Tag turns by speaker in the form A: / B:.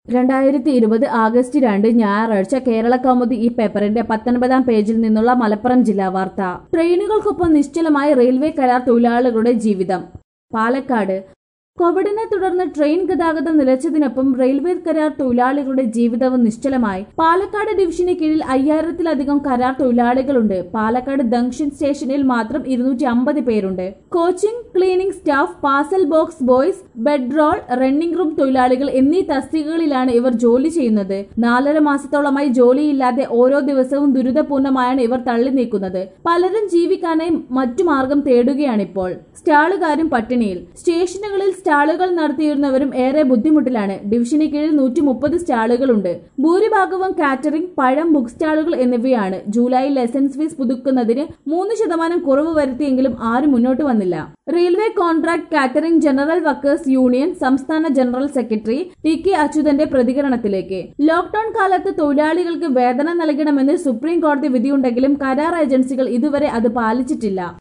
A: രണ്ടായിരത്തി ഇരുപത് ആഗസ്റ്റ് രണ്ട് ഞായറാഴ്ച കേരള കൗമുദി ഈ പേപ്പറിന്റെ പത്തൊൻപതാം പേജിൽ നിന്നുള്ള മലപ്പുറം ജില്ലാ വാർത്ത ട്രെയിനുകൾക്കൊപ്പം നിശ്ചലമായ റെയിൽവേ കരാർ തൊഴിലാളികളുടെ ജീവിതം പാലക്കാട് കോവിഡിനെ തുടർന്ന് ട്രെയിൻ ഗതാഗതം നിലച്ചതിനൊപ്പം റെയിൽവേ കരാർ തൊഴിലാളികളുടെ ജീവിതവും നിശ്ചലമായി പാലക്കാട് ഡിവിഷന് കീഴിൽ അയ്യായിരത്തിലധികം കരാർ തൊഴിലാളികളുണ്ട് പാലക്കാട് ജംഗ്ഷൻ സ്റ്റേഷനിൽ മാത്രം ഇരുന്നൂറ്റി അമ്പത് പേരുണ്ട് coaching cleaning staff parcel box boys bed roll running room തൊഴിലാളികൾ എന്നീ തസ്തികകളിലാണ് ഇവർ ജോലി ചെയ്യുന്നത് നാലര മാസത്തോളമായി ജോലിയില്ലാതെ ഓരോ ദിവസവും ദുരിതപൂർണമായാണ് ഇവർ തള്ളി നീക്കുന്നത് പലരും ജീവിക്കാനായി മറ്റു മാർഗം തേടുകയാണിപ്പോൾ സ്റ്റാളുകാരും പട്ടിണിയിൽ സ്റ്റേഷനുകളിൽ സ്റ്റാളുകൾ നടത്തിയിരുന്നവരും ഏറെ ബുദ്ധിമുട്ടിലാണ് ഡിവിഷന് കീഴിൽ നൂറ്റി മുപ്പത് സ്റ്റാളുകളുണ്ട് ഭൂരിഭാഗവും കാറ്ററിംഗ് പഴം ബുക്ക് സ്റ്റാളുകൾ എന്നിവയാണ് ജൂലൈയിൽ ലൈസൻസ് ഫീസ് പുതുക്കുന്നതിന് മൂന്ന് ശതമാനം കുറവ് വരുത്തിയെങ്കിലും ആരും മുന്നോട്ട് വന്നില്ല railway contract catering general workers union സംസ്ഥാന ജനറൽ സെക്രട്ടറി ടി കെ അച്യുതന്റെ പ്രതികരണത്തിലേക്ക് ലോക്ഡൌൺ കാലത്ത് തൊഴിലാളികൾക്ക് വേതനം നൽകണമെന്ന് സുപ്രീം കോടതി വിധിയുണ്ടെങ്കിലും കരാർ ഏജൻസികൾ ഇതുവരെ അത് പാലിച്ചിട്ടില്ല